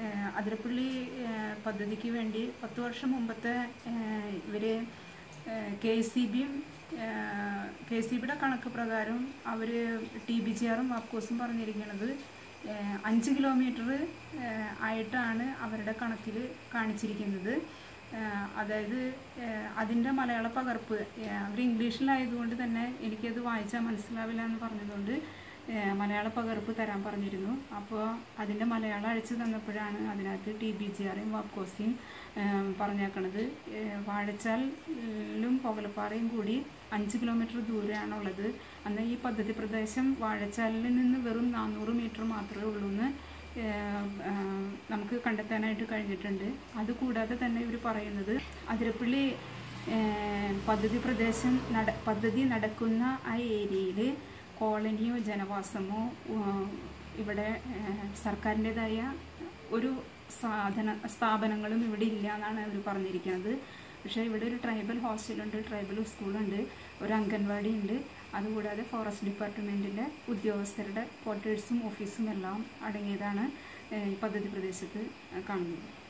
ഏഹ് അതിരപ്പള്ളി ഏഹ് പദ്ധതിക്ക് വേണ്ടി പത്ത് വർഷം മുമ്പത്തെ ഏഹ് ഇവര് കെ സി ബിയും കെ സി ബിയുടെ കണക്ക് പ്രകാരം അവർ ടി ബി ജി ആറും വാപ്കോസും പറഞ്ഞിരിക്കുന്നത് ഏഹ് അഞ്ച് കിലോമീറ്റർ ആയിട്ടാണ് അവരുടെ കണക്കിൽ കാണിച്ചിരിക്കുന്നത് ഏഹ് അതായത് ഏഹ് അതിൻ്റെ മലയാള പകർപ്പ് ഏഹ് അവർ ഇംഗ്ലീഷിലായതുകൊണ്ട് തന്നെ എനിക്കത് വായിച്ചാൽ മനസ്സിലാവില്ല എന്ന് പറഞ്ഞതുകൊണ്ട് ഏഹ് മലയാള പകർപ്പ് തരാൻ പറഞ്ഞിരുന്നു അപ്പോൾ അതിൻ്റെ മലയാളം അഴിച്ചു തന്നപ്പോഴാണ് അതിനകത്ത് ടി ബി ജി ആറേയും വാപ്കോസിയും പറഞ്ഞേക്കണത് ഏഹ് വാഴച്ചാലും പൊകലപ്പാറയും കൂടി അഞ്ച് കിലോമീറ്റർ ദൂരെയാണുള്ളത് അന്ന് ഈ പദ്ധതി പ്രദേശം വാഴച്ചാലിൽ നിന്ന് വെറും നാനൂറ് മീറ്റർ മാത്രമേ ഉള്ളൂ എന്ന് ഏഹ് ആഹ് നമുക്ക് കണ്ടെത്താനായിട്ട് കഴിഞ്ഞിട്ടുണ്ട് അതുകൂടാതെ തന്നെ ഇവർ പറയുന്നത് അതിരപ്പള്ളി ഏഹ് പദ്ധതി പ്രദേശം നട പദ്ധതി നടക്കുന്ന ആ ഏരിയയിൽ കോളനിയോ ജനവാസമോ ഉം, ഇവിടെ ഏഹ് സർക്കാരിൻ്റെതായ ഒരു സാധന സ്ഥാപനങ്ങളും ഇവിടെ ഇല്ല എന്നാണ് അവർ പറഞ്ഞിരിക്കുന്നത് പക്ഷേ ഇവിടെ ഒരു ട്രൈബൽ ഹോസ്റ്റലുണ്ട് ട്രൈബൽ സ്കൂളുണ്ട് ഒരു അംഗൻവാടി ഉണ്ട് അതുകൂടാതെ ഫോറസ്റ്റ് ഡിപ്പാർട്ട്മെൻറ്റിലെ ഉദ്യോഗസ്ഥരുടെ ക്വാർട്ടേഴ്സും ഓഫീസും എല്ലാം അടങ്ങിയതാണ് ഏഹ് ഈ പദ്ധതി പ്രദേശത്ത് കാണുന്നത്